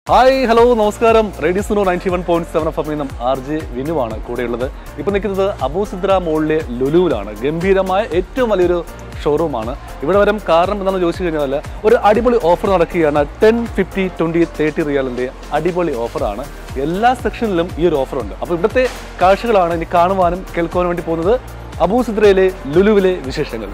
hi hello നമസ്കാരം radio Suno ninety one point seven F M R J വിനുവാണ് കൂടെയുള്ളത് ഇപ്പോൾ നിൽക്കുന്നത് അബൂസിദ്ര മോളിലെ ലുലുവിലാണ് ഗംഭീരമായ ഏറ്റവും വലിയൊരു ഷോറൂമാണ് ഇവിടെ വരാൻ കാരണം എന്താണെന്ന് ചോദിച്ചു കഴിഞ്ഞാൽ ഒരു അടിപൊളി ഓഫർ നടക്കുകയാണ് ടെൻ ഫിഫ്റ്റി ട്വൻറ്റി തേർട്ടി റിയാലിൻ്റെ അടിപൊളി ഓഫറാണ് എല്ലാ സെക്ഷനിലും ഈ ഒരു ഓഫറുണ്ട് അപ്പോൾ ഇവിടുത്തെ കാഴ്ചകളാണ് ഇനി കാണുവാനും കേൾക്കുവാനും വേണ്ടി പോകുന്നത് അബൂസിദ്രയിലെ ലുലുവിലെ വിശേഷങ്ങൾ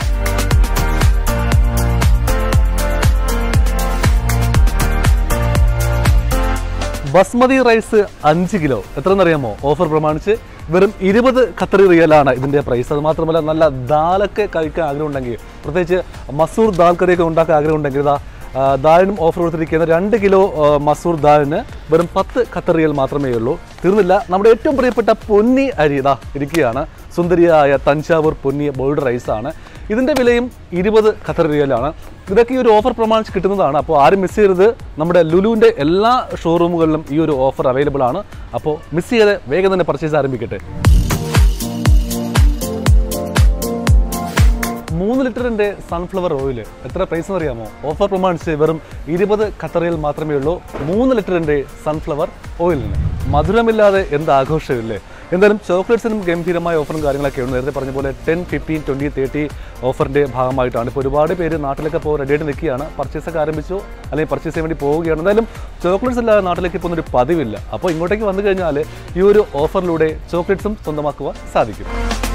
ബസ്മതി റൈസ് അഞ്ച് കിലോ എത്രയെന്നറിയാമോ ഓഫർ പ്രമാണിച്ച് വെറും ഇരുപത് ഖത്തറി റിയലാണ് ഇതിൻ്റെ പ്രൈസ് അത് മാത്രമല്ല നല്ല ദാലൊക്കെ കഴിക്കാൻ ആഗ്രഹമുണ്ടെങ്കിൽ പ്രത്യേകിച്ച് മസൂർ ദാൽ കറിയൊക്കെ ഉണ്ടാക്കാൻ ആഗ്രഹമുണ്ടെങ്കിൽ ഇതാ ആ, ദാലിനും ഓഫർ കൊടുത്തിരിക്കുന്ന രണ്ട് കിലോ ആ, മസൂർ ദാലിന് വെറും പത്ത് ഖത്തർ റിയൽ മാത്രമേ ഉള്ളൂ തീർന്നില്ല നമ്മുടെ ഏറ്റവും പ്രിയപ്പെട്ട പൊന്നി അരി ഇതാ ഇരിക്കുകയാണ് സുന്ദരിയായ തഞ്ചാവൂർ പൊന്നി ബോൾഡ് റൈസാണ് ഇതിൻ്റെ വിലയും ഇരുപത് ഖത്തർ റിയലാണ് ഇതൊക്കെ ഈ ഒരു ഓഫർ പ്രമാണിച്ച് കിട്ടുന്നതാണ് അപ്പോൾ ആരും മിസ് ചെയ്യരുത് നമ്മുടെ ലുലുവിൻ്റെ എല്ലാ ഷോറൂമുകളിലും ഈ ഒരു ഓഫർ അവൈലബിൾ ആണ് അപ്പോൾ മിസ് ചെയ്ത് വേഗം തന്നെ പർച്ചേസ് ആരംഭിക്കട്ടെ മൂന്ന് ലിറ്ററിൻ്റെ സൺഫ്ലവർ ഓയിൽ എത്ര പ്രൈസ് എന്ന് അറിയാമോ ഓഫർ പ്രമാണിച്ച് വെറും ഇരുപത് ഖത്തറിൽ മാത്രമേ ഉള്ളൂ മൂന്ന് ലിറ്ററിൻ്റെ സൺഫ്ലവർ ഓയിലിന് മധുരമില്ലാതെ എന്ത് ആഘോഷമില്ലേ എന്തായാലും ചോക്ലേറ്റ്സിനും ഗംഭീരമായ ഓഫറും കാര്യങ്ങളൊക്കെ ഉണ്ട് നേരത്തെ പറഞ്ഞ പോലെ ടെൻ ഫിഫ്റ്റീൻ ട്വൻറ്റി തേർട്ടി ഓഫറിൻ്റെ ഭാഗമായിട്ടാണ് ഇപ്പോൾ ഒരുപാട് പേര് നാട്ടിലൊക്കെ ഇപ്പോൾ റെഡിയായിട്ട് നിൽക്കുകയാണ് പർച്ചേസ് ഒക്കെ ആരംഭിച്ചു അല്ലെങ്കിൽ പർച്ചേസ് ചെയ്യാൻ വേണ്ടി പോവുകയാണ് എന്തായാലും ചോക്ലേറ്റ്സ് ഇല്ലാതെ നാട്ടിലേക്ക് പോകുന്ന ഒരു പതിവില്ല അപ്പോൾ ഇങ്ങോട്ടേക്ക് വന്നു കഴിഞ്ഞാൽ ഈ ഒരു ഓഫറിലൂടെ ചോക്ലേറ്റ്സും സ്വന്തമാക്കുവാൻ സാധിക്കും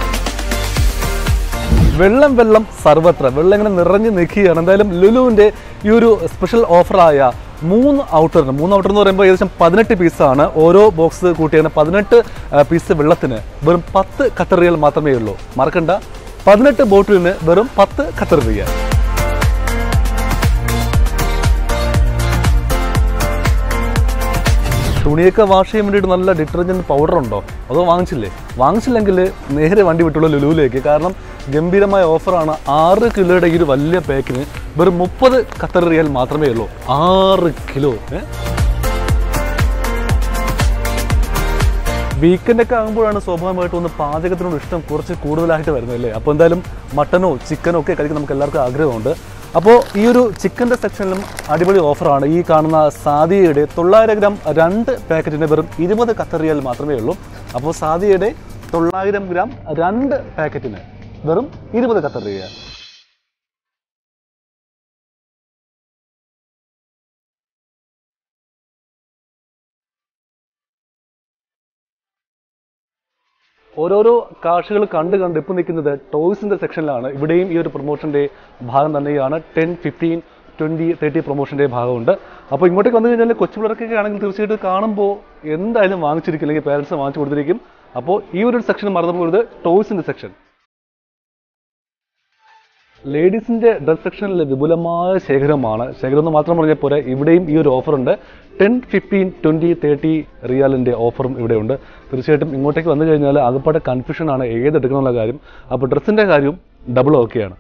വെള്ളം വെള്ളം സർവത്ര വെള്ളം ഇങ്ങനെ നിറഞ്ഞു നിൽക്കുകയാണ് എന്തായാലും ലുലുവിൻ്റെ ഈ ഒരു സ്പെഷ്യൽ ഓഫറായ മൂന്ന് ഔട്ടറിന് മൂന്ന് ഔട്ടർ എന്ന് പറയുമ്പോൾ ഏകദേശം പതിനെട്ട് പീസാണ് ഓരോ ബോക്സ് കൂട്ടിയാണ് പതിനെട്ട് പീസ് വെള്ളത്തിന് വെറും പത്ത് ഖത്തർ റിയൽ മാത്രമേ ഉള്ളൂ മറക്കണ്ട പതിനെട്ട് ബോട്ടിലിന് വെറും പത്ത് ഖത്തർ റിയൽ തുണിയൊക്കെ വാഷ് ചെയ്യാൻ വേണ്ടിയിട്ട് നല്ല ഡിറ്റർജൻറ്റ് പൗഡർ ഉണ്ടോ അതോ വാങ്ങിച്ചില്ലേ വാങ്ങിച്ചില്ലെങ്കിൽ നേരെ വണ്ടി വിട്ടുള്ള ലുലുവിലേക്ക് കാരണം ഗംഭീരമായ ഓഫറാണ് ആറ് കിലോയുടെ ഈ ഒരു വലിയ പാക്കിന് വെറും മുപ്പത് ഖത്തർ റിയൽ മാത്രമേ ഉള്ളൂ ആറ് കിലോ ഏ വീക്കെൻഡ് ഒക്കെ ആകുമ്പോഴാണ് സ്വാഭാവികമായിട്ടും ഒന്ന് പാചകത്തിനോട് ഇഷ്ടം കുറച്ച് കൂടുതലായിട്ട് വരുന്നത് അല്ലേ അപ്പോൾ എന്തായാലും മട്ടനോ ചിക്കനോ ഒക്കെ കഴിക്കാൻ നമുക്ക് എല്ലാവർക്കും ആഗ്രഹമുണ്ട് അപ്പോൾ ഈ ഒരു ചിക്കൻ്റെ സെക്ഷനിലും അടിപൊളി ഓഫറാണ് ഈ കാണുന്ന സാദിയയുടെ തൊള്ളായിരം ഗ്രാം രണ്ട് പാക്കറ്റിന് വെറും ഇരുപത് കത്തറിയാൽ മാത്രമേ ഉള്ളൂ അപ്പോൾ സാദിയയുടെ തൊള്ളായിരം ഗ്രാം രണ്ട് പാക്കറ്റിന് വെറും ഇരുപത് കത്തറിയ ഓരോരോ കാഴ്ചകൾ കണ്ട് കണ്ട് ഇപ്പോൾ നിൽക്കുന്നത് ടോയ്സിൻ്റെ സെക്ഷനിലാണ് ഇവിടെയും ഈ ഒരു പ്രൊമോഷൻ്റെ ഭാഗം തന്നെയാണ് ടെൻ ഫിഫ്റ്റീൻ ട്വൻറ്റി തേർട്ടി പ്രൊമോഷൻ്റെ ഭാഗമുണ്ട് അപ്പോൾ ഇങ്ങോട്ടേക്ക് വന്നു കഴിഞ്ഞാൽ കൊച്ചു പിള്ളേർക്കൊക്കെ ആണെങ്കിൽ തീർച്ചയായിട്ടും കാണുമ്പോൾ എന്തായാലും വാങ്ങിച്ചിരിക്കും അല്ലെങ്കിൽ പേരൻസ് വാങ്ങിച്ചു കൊടുത്തിരിക്കും അപ്പോൾ ഈ ഒരു സെക്ഷൻ മറന്നു പോകരുത് ടോയ്സിൻ്റെ സെക്ഷൻ ലേഡീസിന്റെ ഡ്രസ് സെക്ഷനിൽ വിപുലമായ ശേഖരമാണ് ശേഖരം എന്ന് മാത്രം പറഞ്ഞാൽ പോരെ ഇവിടെയും ഈ ഒരു ഓഫറുണ്ട് ടെൻ ഫിഫ്റ്റീൻ ട്വൻറ്റി തേർട്ടി റിയാലിൻ്റെ ഓഫറും ഇവിടെയുണ്ട് തീർച്ചയായിട്ടും ഇങ്ങോട്ടേക്ക് വന്നു കഴിഞ്ഞാൽ അതുപാടെ കൺഫ്യൂഷനാണ് ഏതെടുക്കണമെന്നുള്ള കാര്യം അപ്പോൾ ഡ്രസ്സിൻ്റെ കാര്യവും ഡബിൾ ഓക്കെയാണ്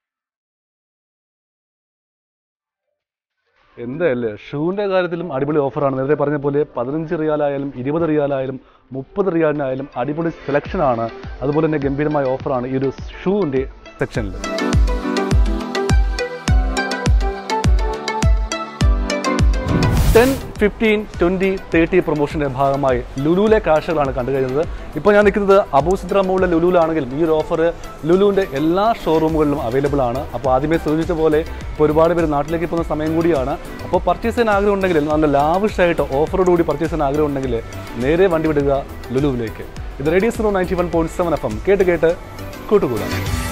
എന്തായല്ലേ ഷൂവിൻ്റെ കാര്യത്തിലും അടിപൊളി ഓഫറാണ് നേരത്തെ പറഞ്ഞ പോലെ പതിനഞ്ച് റിയാലായാലും ഇരുപത് റിയാലായാലും മുപ്പത് റിയാലിനായാലും അടിപൊളി സെലക്ഷനാണ് അതുപോലെ തന്നെ ഗംഭീരമായ ഓഫറാണ് ഈ ഒരു ഷൂവിൻ്റെ സെക്ഷനിൽ ടെൻ ഫിഫ്റ്റീൻ ട്വൻറ്റി തേർട്ടി പ്രൊമോഷൻ്റെ ഭാഗമായി ലുലുവിലെ കാഴ്ചകളാണ് കണ്ടു കഴിഞ്ഞത് ഇപ്പോൾ ഞാൻ നിൽക്കുന്നത് അബൂസിദ്ര മോളിലെ ലുലുവിലാണെങ്കിലും ഈ ഒരു ഓഫർ ലുലുവിൻ്റെ എല്ലാ ഷോറൂമുകളിലും അവൈലബിൾ ആണ് അപ്പോൾ ആദ്യമേ സൂചിച്ച പോലെ ഇപ്പോൾ ഒരുപാട് പേര് നാട്ടിലേക്ക് പോകുന്ന സമയം കൂടിയാണ് അപ്പോൾ പർച്ചേസ് ചെയ്യാൻ ആഗ്രഹം ഉണ്ടെങ്കിൽ നല്ല ലാവിഷായിട്ട് ഓഫറോടുകൂടി പർച്ചേസ് ചെയ്യാൻ ആഗ്രഹം ഉണ്ടെങ്കിൽ നേരെ വണ്ടി വിടുക ലുലുവിലേക്ക് ഇത് റേഡിയസ് ninety one point seven F M കേട്ട് കേട്ട് കൂട്ടുകൂടാം